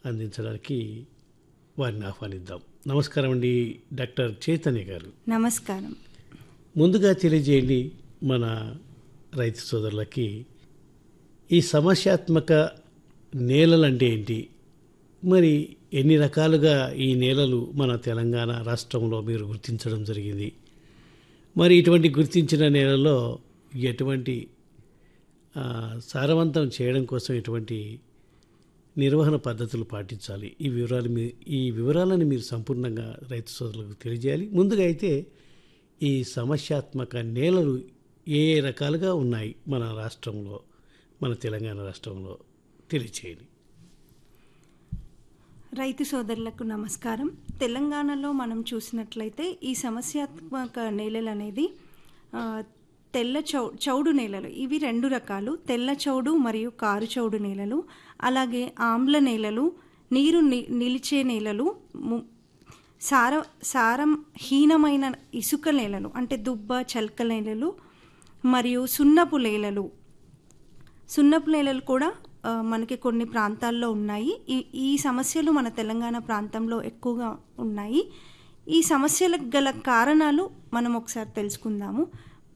అందించడానికి వారిని ఆహ్వానిద్దాం నమస్కారం అండి డాక్టర్ చైతన్య గారు నమస్కారం ముందుగా తెలియజేయండి మన రైతు సోదరులకి ఈ సమస్యాత్మక నేలలు అంటే ఏంటి మరి ఎన్ని రకాలుగా ఈ నేలలు మన తెలంగాణ రాష్ట్రంలో మీరు గుర్తించడం జరిగింది మరి ఇటువంటి గుర్తించిన నేలలో ఎటువంటి ఆ, సారవంతం చేయడం కోసం ఎటువంటి నిర్వహణ పద్ధతులు పాటించాలి ఈ వివరాలు మీ ఈ వివరాలను మీరు సంపూర్ణంగా రైతు సోదరులకు తెలియజేయాలి ముందుగా అయితే ఈ సమస్యాత్మక నేలలు ఏ ఏ రకాలుగా ఉన్నాయి మన రాష్ట్రంలో మన తెలంగాణ రాష్ట్రంలో తెలియచేయండి రైతు సోదరులకు నమస్కారం తెలంగాణలో మనం చూసినట్లయితే ఈ సమస్యాత్మక నేలలు అనేది ఆ, తెల్ల చౌ చౌడు నేలలు ఇవి రెండు రకాలు తెల్ల చౌడు మరియు కారు చౌడు నేలలు అలాగే ఆమ్ల నేలలు నీరు ని- నిలిచే నేలలు ము- సార సారం హీనమైన ఇసుక నేలలు అంటే దుబ్బ చల్క నేలలు మరియు సున్నపు నేలలు సున్నపు నేలలు కూడా ఆ, మనకి కొన్ని ప్రాంతాల్లో ఉన్నాయి ఈ ఈ సమస్యలు మన తెలంగాణ ప్రాంతంలో ఎక్కువగా ఉన్నాయి ఈ సమస్యలకు గల కారణాలు మనం ఒకసారి తెలుసుకుందాము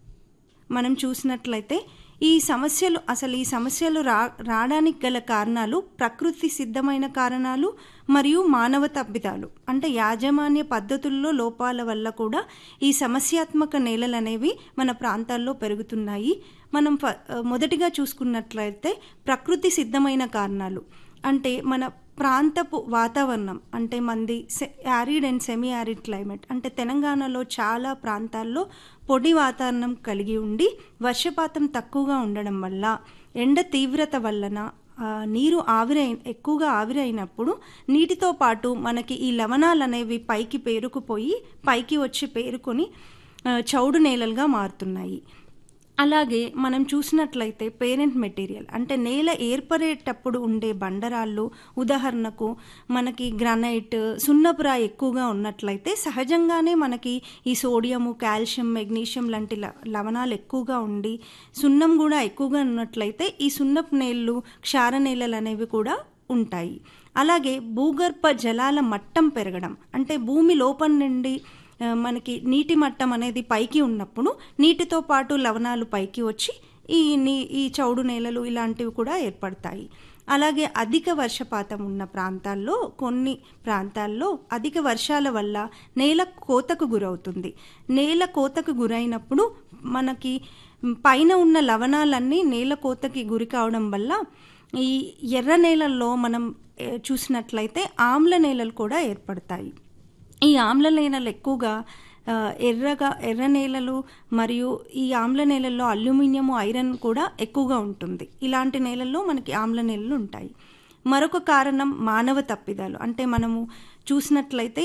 మనం చూసినట్లయితే ఈ సమస్యలు అసలు ఈ సమస్యలు రా రావడానికి గల కారణాలు ప్రకృతి సిద్ధమైన కారణాలు మరియు మానవ తప్పిదాలు అంటే యాజమాన్య పద్ధతుల్లో లోపాల వల్ల కూడా ఈ సమస్యాత్మక నేలలు అనేవి మన ప్రాంతాల్లో పెరుగుతున్నాయి మనం ఫ- మొదటిగా చూసుకున్నట్లయితే ప్రకృతి సిద్ధమైన కారణాలు అంటే మన ప్రాంతపు వాతావరణం అంటే మంది arid and semi arid climate అంటే తెలంగాణలో చాలా ప్రాంతాల్లో పొడి వాతావరణం కలిగి ఉండి వర్షపాతం తక్కువగా ఉండడం వల్ల ఎండ తీవ్రత వలన ఆ, నీరు ఆవిరి ఎక్కువగా ఆవిరైనప్పుడు నీటితో పాటు మనకి ఈ లవణాలు అనేవి పైకి పేరుకుపోయి పైకి వచ్చి పేరుకొని ఆ, చౌడు నేలలుగా మారుతున్నాయి అలాగే మనం చూసినట్లయితే పేరెంట్ మెటీరియల్ అంటే నేల ఏర్పడేటప్పుడు ఉండే బండరాళ్ళు ఉదాహరణకు మనకి గ్రానైట్ సున్నపురాయి ఎక్కువగా ఉన్నట్లయితే సహజంగానే మనకి ఈ సోడియము కాల్షియం మెగ్నీషియం లాంటి ల- లవణాలు ఎక్కువగా ఉండి సున్నం కూడా ఎక్కువగా ఉన్నట్లయితే ఈ సున్నపు నేళ్ళు క్షార నేలలు అనేవి కూడా ఉంటాయి అలాగే భూగర్భ జలాల మట్టం పెరగడం అంటే భూమి లోపల నుండి ఆ, మనకి నీటి మట్టం అనేది పైకి ఉన్నప్పుడు నీటితో పాటు లవణాలు పైకి వచ్చి ఈ నీ ఈ చౌడు నేలలు ఇలాంటివి కూడా ఏర్పడతాయి అలాగే అధిక వర్షపాతం ఉన్న ప్రాంతాల్లో కొన్ని ప్రాంతాల్లో అధిక వర్షాల వల్ల నేల కోతకు గురవుతుంది నేల కోతకు గురైనప్పుడు మనకి పైన ఉన్న లవణాలన్నీ నేల కోతకి గురి కావడం వల్ల ఈ ఎర్ర నేలల్లో మనం ఏ, చూసినట్లయితే ఆమ్ల నేలలు కూడా ఏర్పడతాయి ఈ ఆమ్ల నేలలు ఎక్కువగా ఆ, ఎర్రగా ఎర్ర నేలలు మరియు ఈ ఆమ్ల నేలల్లో అల్యూమినియం ఐరన్ కూడా ఎక్కువగా ఉంటుంది ఇలాంటి నేలల్లో మనకి ఆమ్ల నేలలు ఉంటాయి మరొక కారణం మానవ తప్పిదాలు అంటే మనము చూసినట్లయితే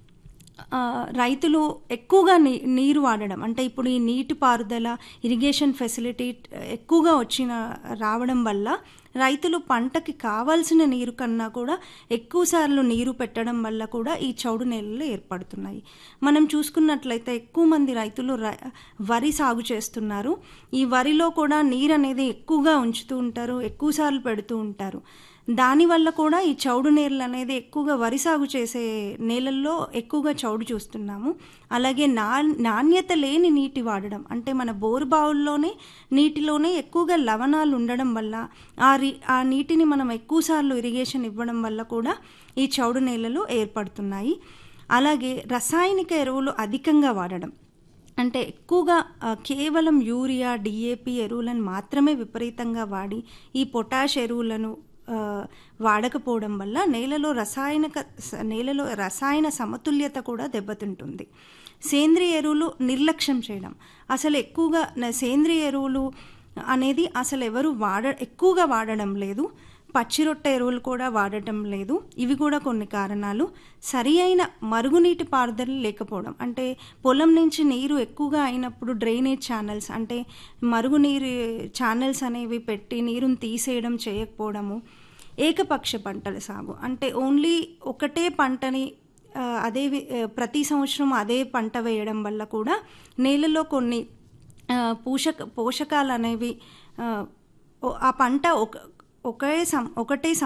ఆ, రైతులు ఎక్కువగా నీ నీరు వాడడం అంటే ఇప్పుడు ఈ నీటి పారుదల ఇరిగేషన్ ఫెసిలిటీ ఎక్కువగా వచ్చిన రావడం వల్ల రైతులు పంటకి కావాల్సిన నీరు కన్నా కూడా ఎక్కువ సార్లు నీరు పెట్టడం వల్ల కూడా ఈ చౌడు నేలలు ఏర్పడుతున్నాయి మనం చూసుకున్నట్లయితే ఎక్కువ మంది రైతులు ర- వరి సాగు చేస్తున్నారు ఈ వరిలో కూడా నీరు అనేది ఎక్కువగా ఉంచుతూ ఉంటారు ఎక్కువ సార్లు పెడుతూ ఉంటారు దానివల్ల కూడా ఈ చౌడు నేలలు అనేది ఎక్కువగా వరి సాగు చేసే నేలల్లో ఎక్కువగా చౌడు చూస్తున్నాము అలాగే నా నాణ్యత లేని నీటి వాడడం అంటే మన బోరు బావుల్లోనే నీటిలోనే ఎక్కువగా లవణాలు ఉండడం వల్ల ఆ రి ఆ నీటిని మనం ఎక్కువసార్లు ఇరిగేషన్ ఇవ్వడం వల్ల కూడా ఈ చౌడు నేలలు ఏర్పడుతున్నాయి అలాగే రసాయనిక ఎరువులు అధికంగా వాడడం అంటే ఎక్కువగా ఆ, కేవలం యూరియా డిఏపి ఎరువులను మాత్రమే విపరీతంగా వాడి ఈ పొటాష్ ఎరువులను ఆ, వాడకపోవడం వల్ల నేలలో రసాయనిక స- నేలలో రసాయన సమతుల్యత కూడా దెబ్బతింటుంది సేంద్రియ ఎరువులు నిర్లక్ష్యం చేయడం అసలు ఎక్కువగా న- సేంద్రియ ఎరువులు అనేది అసలు ఎవరు వాడ ఎక్కువగా వాడడం లేదు పచ్చి రొట్టె ఎరువులు కూడా వాడటం లేదు ఇవి కూడా కొన్ని కారణాలు సరి అయిన మరుగునీటి పారుదల లేకపోవడం అంటే పొలం నుంచి నీరు ఎక్కువగా అయినప్పుడు డ్రైనేజ్ ఛానల్స్ అంటే మరుగునీరు ఛానల్స్ అనేవి పెట్టి నీరుని తీసేయడం చేయకపోవడము ఏకపక్ష పంటల సాగు అంటే ఓన్లీ ఒకటే పంటని ఆ, అదే వి- ఆ, ప్రతి సంవత్సరం అదే పంట వేయడం వల్ల కూడా నేలలో కొన్ని ఆ, పోషక పోషకాలు అనేవి ఆ, ఓ- ఆ పంట ఒక ఒకే సం ఒకటే